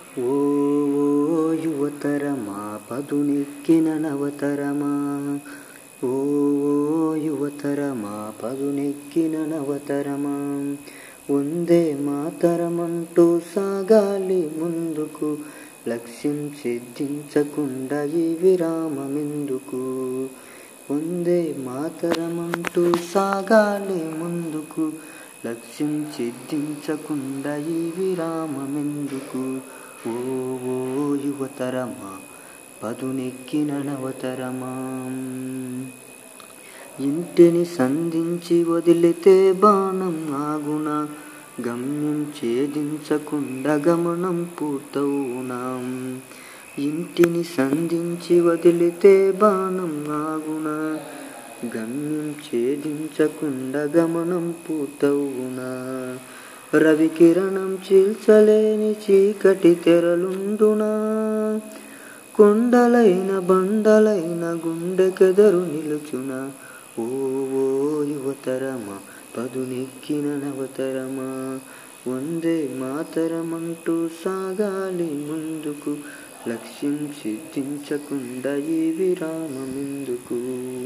ఓ ఓ యువతరమా పదునెక్కిన నవతరమా ఓ ఓ యువతరమా పదునెక్కిన నవతరమా ఉందే మాతరమంటూ సాగాలి ముందుకు లక్ష్యం సిద్ధించకుండా ఈ విరామమెందుకు ఉందే మాతరమంటూ సాగాలి ముందుకు లక్ష్యం సిద్ధించకుండా ఈ విరామమెందుకు ఓ ఓ యువతరమా పదునెక్కిన నవతరమా ఇంటిని సంధించి వదిలితే బాణం ఆగునా గమ్యం ఛేదించకుండా గమనం పూర్తవునాం ఇంటిని సంధించి వదిలితే బాణం ఆగునా గమ్యం ఛేదించకుండా గమనం పూర్తవునా రవికిరణం చీల్చలేని చీకటి తెరలుండునా కొండలైన బండలైన గుండెకెదరు నిలుచున ఓ ఓ యువతరమా పదునెక్కిన నవతరమా వందే మాతరమంటూ సాగాలి ముందుకు లక్ష్యం సిద్ధించకుండా ఈ విరామమెందుకు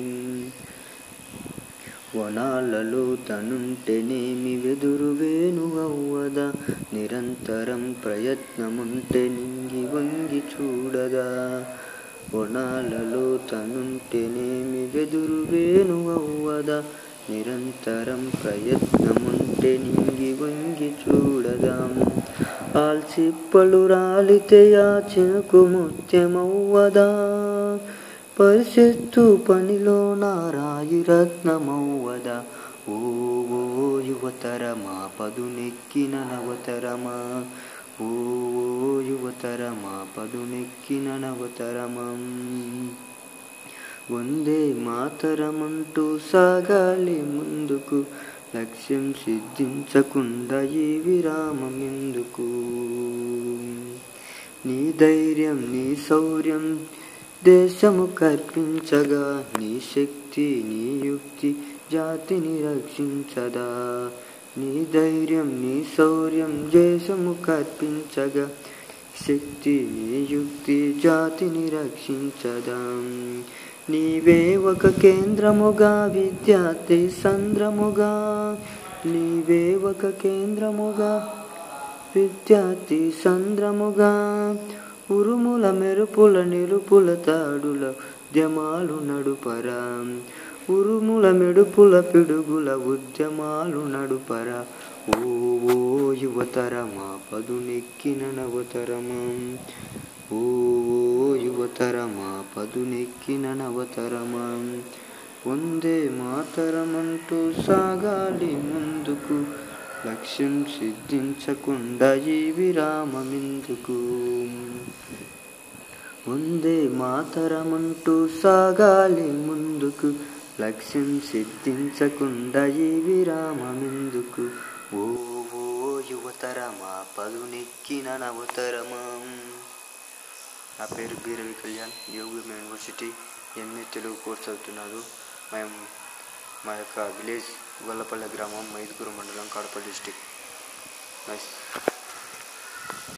వనాలలో తనుంటేనేమి వెదురు వేణు అవ్వదా నిరంతరం ప్రయత్నముంటే నింగి వంగి చూడదా వనాలలో తనుంటేనేమి వెదురు వేణు అవ్వదా నిరంతరం ప్రయత్నముంటే నింగి వంగి చూడదాం ఆల్చిప్పలు రాలితే ఆ చినుకు ముత్యమవ్వదా పరిషత్తు పనిలో నారాయి రత్నమవ్వదా ఓ ఓ యువతరమా పదునెక్కిన నవతరమా ఓ ఓ యువతరమా పదునెక్కిన నవతరమా వందే మాతరమంటూ సాగాలి ముందుకు లక్ష్యం సిద్ధించకుండా ఈ విరామం ఎందుకు నీ ధైర్యం నీ శౌర్యం దేశము కర్పించగా నీ శక్తి నీ యుక్తి జాతిని రక్షించదా నీ ధైర్యం నీ శౌర్యం దేశము కర్పించగా శక్తి నీ యుక్తి జాతిని రక్షించదా నీవే ఒక కేంద్రముగా విద్యార్థి సంద్రముగా నీవే ఒక కేంద్రముగా విద్యార్థి సంద్రముగా ఉరుముల మెరుపుల నిరుపుల తాడుల ఉద్యమాలు నడుపరా ఉరుముల మెడుపుల పిడుగుల ఉద్యమాలు నడుపరా ఓ ఓ యువతరమా పదునెక్కిన నవతరమా ఓ ఓ యువతరమా పదునెక్కిన నవతరమా వందే మాతరమంటూ సాగాలి ముందుకు లక్ష్యం సిద్ధించకుండా ఈ విరామమెందుకు వందే మాతరమంటూ సాగాలి ముందుకు లక్ష్యం సిద్ధించకుండా ఈ విరామమెందుకు ఓ ఓ యువతరమా పదునెక్కిన నవతరమా నా పేరు బీరవి Kalyan Yogi university MA Telugu course అవుతున్నారు మేము మా యొక్క విలేజ్ గొల్లపల్లె గ్రామం మైదుకూరు మండలం కడప డిస్టిక్ నైస్